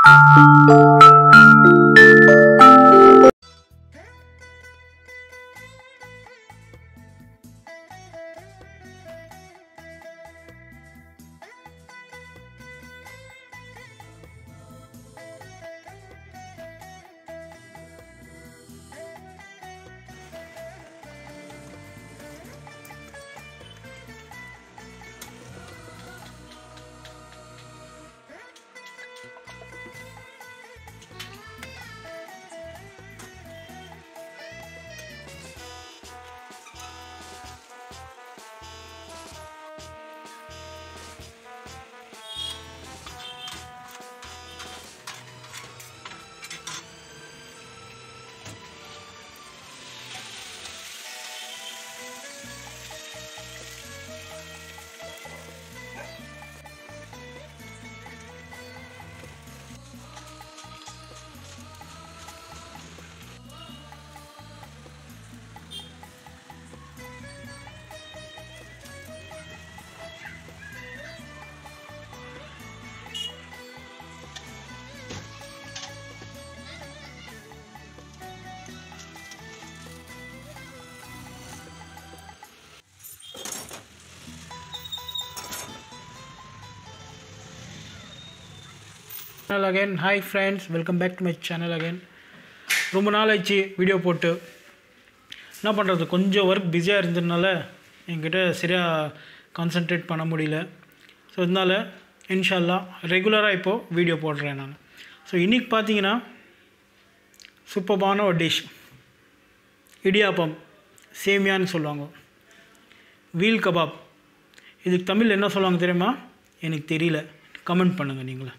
channel again hi friends welcome back to my channel again ரொம்ப நாள் ஆச்சு video போட்டு என்ன பண்ணுறது கொஞ்சம் ஒர்க் பிஸியாக இருந்ததுனால என்கிட்ட சரியாக கான்சென்ட்ரேட் பண்ண முடியல ஸோ அதனால இன்ஷால்லா ரெகுலராக இப்போது வீடியோ போடுறேன் நான் ஸோ இன்றைக்கி பார்த்தீங்கன்னா சூப்பர்பான ஒரு டிஷ் இடியாப்பம் சேமியான்னு சொல்லுவாங்க வீல் கபாப் இதுக்கு தமிழ் என்ன சொல்லுவாங்க தெரியுமா எனக்கு தெரியல கமெண்ட் பண்ணுங்கள் நீங்களே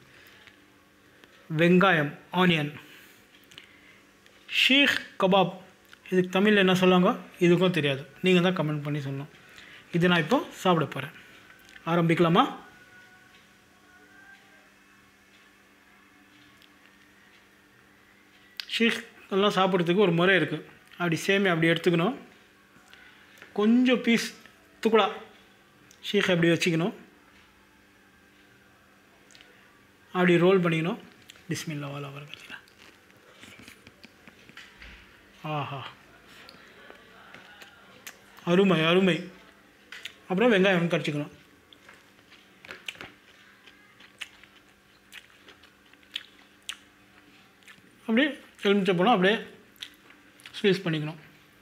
வெங்காயம் ஆனியன் ஷீக் கபாப் இதுக்கு தமிழில் என்ன சொல்லுவாங்க இதுக்கும் தெரியாது நீங்கள் தான் கமெண்ட் பண்ணி சொல்லணும் இது நான் இப்போ சாப்பிட போகிறேன் ஆரம்பிக்கலாமா ஷீக் எல்லாம் சாப்பிட்றதுக்கு ஒரு முறை இருக்குது அப்படி சேமி அப்படி எடுத்துக்கணும் கொஞ்சம் பீஸ் துக்குடா ஷீக் அப்படி வச்சுக்கணும் அப்படி ரோல் பண்ணிக்கணும் பிஸ்மில்லா வாலா வரகத்தில் ஆஹா அருமை அருமை அப்புறம் வெங்காயம் கடிச்சிக்கணும் அப்படியே எலுமிச்சை போனால் அப்படியே ஸ்வீஸ் பண்ணிக்கணும்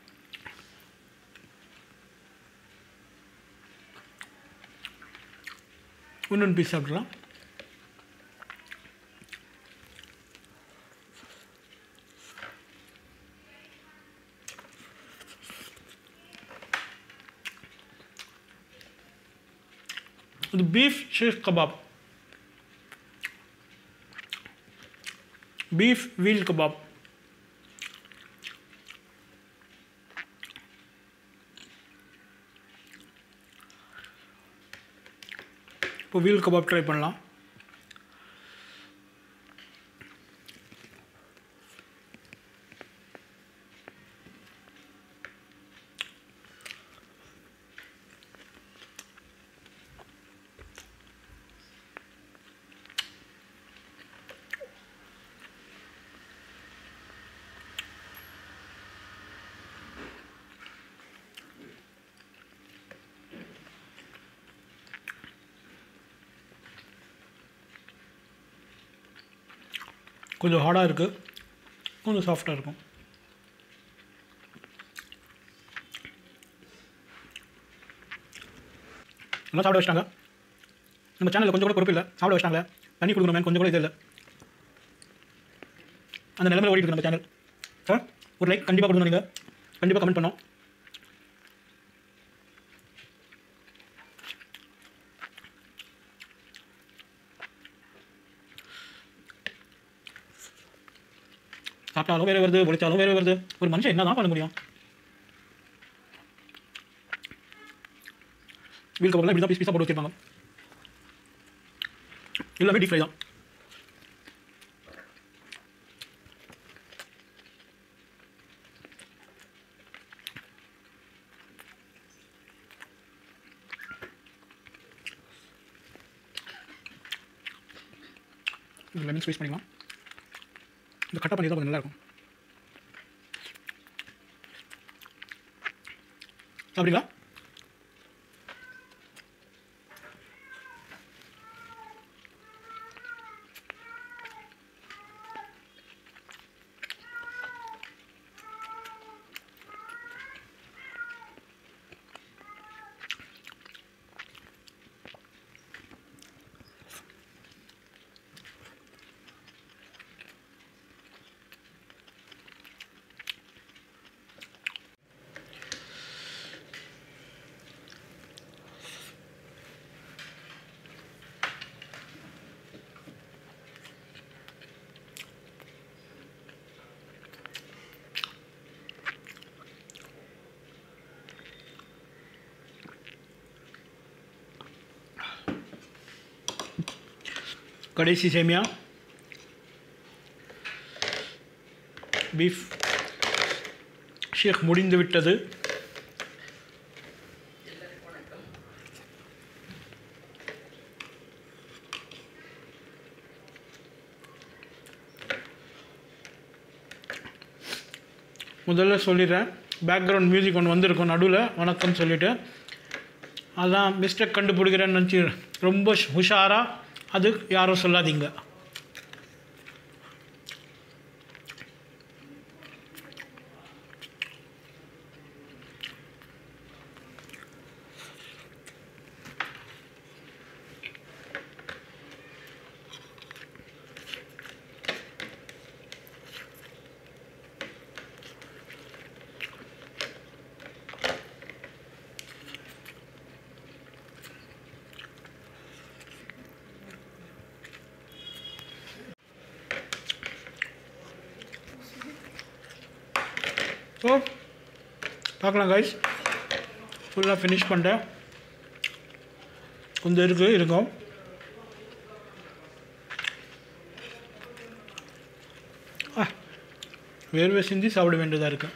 இன்னொன்று பீஸ் சாப்பிட்றலாம் இது beef shish kebab beef veal kebab இப்போ வீல் கபாப் ட்ரை பண்ணலாம் கொஞ்சம் ஹார்டாக இருக்குது கொஞ்சம் சாஃப்டாக இருக்கும் எல்லாம் சாப்பிட வச்சிட்டாங்க நம்ம சேனலில் கொஞ்சம் கூட பொறுப்பு இல்லை சாப்பிட வச்சிட்டாங்க தண்ணி கொடுக்கணுமே கொஞ்சம் கூட இது இல்லை அந்த நிலைமையில் ஓடிட்டு இருக்கு நம்ம சேனல் சார் ஒரு லைக் கண்டிப்பாக கொடுக்கணும் நீங்கள் கண்டிப்பாக கமெண்ட் பண்ணோம் சாப்பிட்டாலும் வேறு வருது ஒழிச்சாலும் வேறு வருது ஒரு மனுஷன் என்ன தான் பண்ண முடியும் வீல் கவர்லாம் இப்படி தான் பீஸ் பீஸாக போட்டு வச்சிருப்பாங்க எல்லாமே டீப் ஃப்ரை தான் லெமன் ஸ்வீஸ் பண்ணிக்கலாம் இந்த கட்டை பண்ணி தான் கொஞ்சம் நல்லாயிருக்கும் சாப்பிடுங்களா கடைசி சேமியா பீஃப் ஷேக் முடிந்து விட்டது முதல்ல சொல்லிடுறேன் பேக்ரவுண்ட் மியூசிக் ஒன்று வந்திருக்கும் நடுவில் வணக்கம் சொல்லிவிட்டு அதான் மிஸ்டேக் கண்டுபிடிக்கிறேன்னு நினச்சி ரொம்ப உஷாராக அது யாரும் சொல்லாதீங்க ஸோ பார்க்கலாம் கைஸ் ஃபுல்லாக ஃபினிஷ் பண்ணிட்டேன் கொஞ்சம் இருக்குது இருக்கும் ஆ வேர்வை சிந்தி சாப்பிட வேண்டியதாக இருக்குது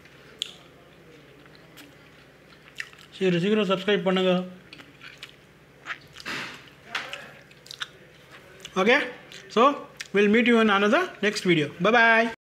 சரி சீக்கிரம் சப்ஸ்கிரைப் பண்ணுங்கள் okay so will meet you in another next video bye bye